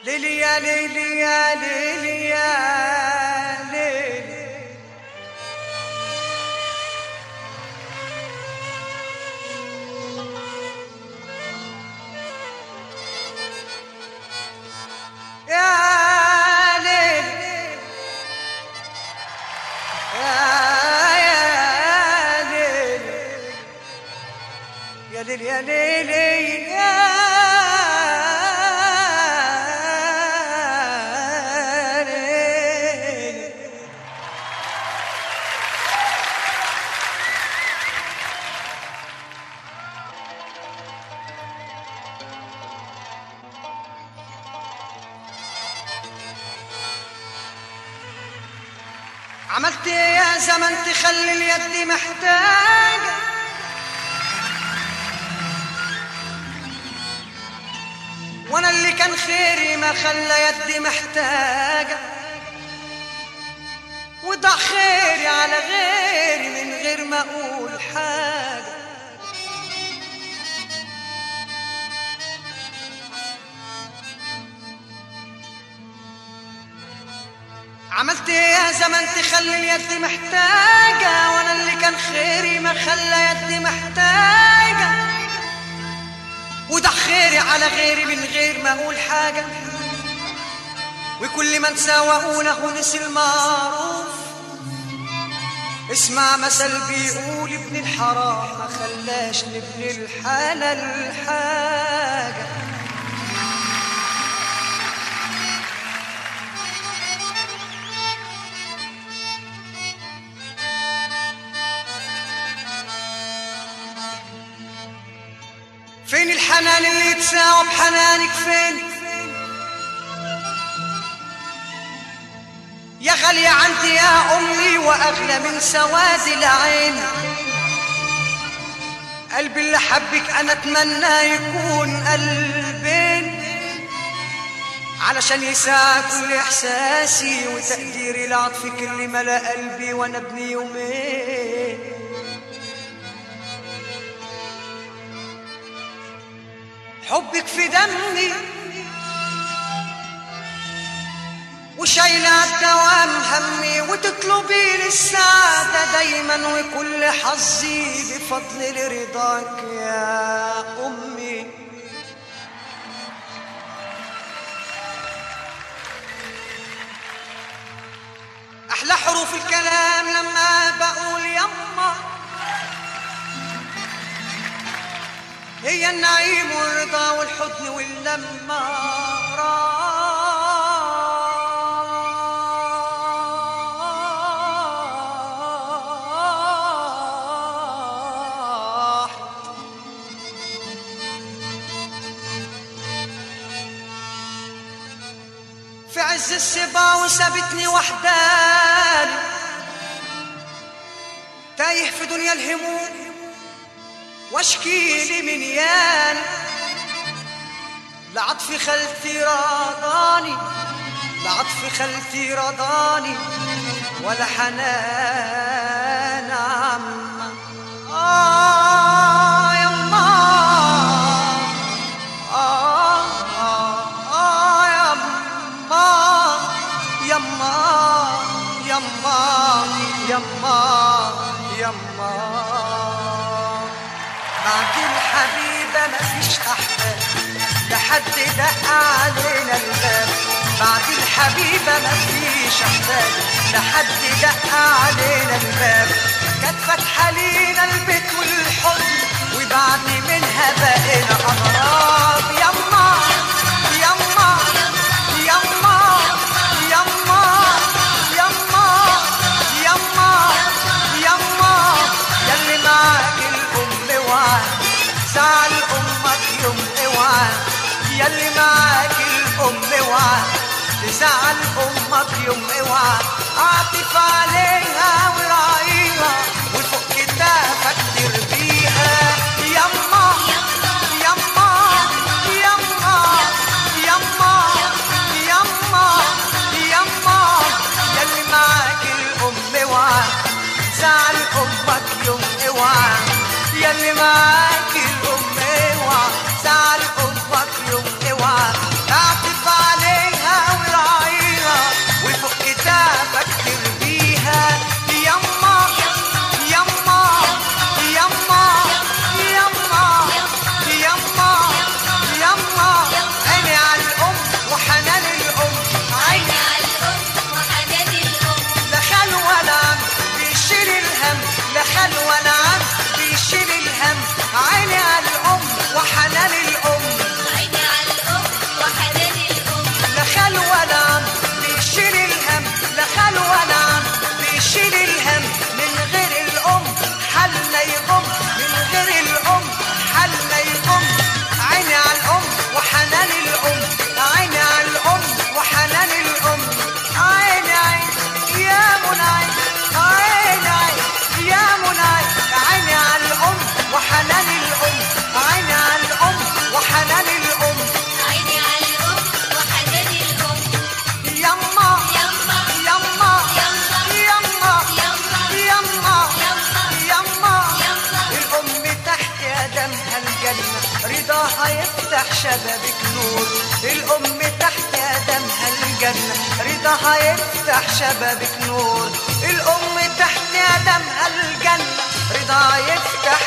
ليلي يا ليلي يا ليلي يا ليلي يا ليلي يا يا ليلي يا ليلي يا ليلي يا ليلي عملت إيه يا زمن تخلي اليد محتاجة وانا اللي كان خيري ما خلى يدي محتاجة وضع خيري على غيري من غير ما اقول حاجة عملت ايه يا زمن تخلي اليد محتاجة وانا اللي كان خيري ما خلى يدي محتاجة وده خيري على غيري من غير ما اقول حاجة وكل ما انسى واقوله نسي المعروف اسمع مثل بيقول ابن الحرام ما خلاش لابن الحلال حاجه فين الحنان اللي يتساوى بحنانك فين يا غالية عندي يا أمي وأغلى من سواد العين قلبي اللي حبك أنا أتمنى يكون قلبين علشان يساعد كل إحساسي وتقديري لعطفك اللي ملا قلبي وأنا ابني يومين حبك في دمي وشايلة الدوام همي وتطلبي لي السعادة دايما وكل حظي بفضل رضاك يا أمي أحلى حروف الكلام لما بقول يما هي النعيم والرضا والحزن واللمة راح في عز السبا وسابتني وحداني تايه في دنيا الهموم واشكي لي من يان لعطف خلتي رضاني لعطف خلتي رضاني ولا حنان عما آه يما آه آه آه يما يما يما يما يما بعد الحبيبة مفيش أحباب لحد دق علينا الباب بعد الحبيبة مفيش أحباب لحد دق علينا الباب كانت فاتحة لينا البيت والحضن وبعد منها بقينا أغراب يما يما يما يما يما يما يما يلي معاك الأم وعاك زعل أمك يوم اوعى يلي معاك الأم وعاك تزعل أمك يوم اوعى اعطف عليها وراعيها وفوق كتافك تربيها يما يما يما يما يما يما يلي معاك الأم وعاك زعل أمك يوم اوعى يلي معاك الأم اوعى زعل أمك يوم اوعى اعطف عليها يفتح شبابك نور الأم تحت قدمها الجنة رضاها يفتح شبابك نور الأم تحت قدمها الجنة رضاها يفتح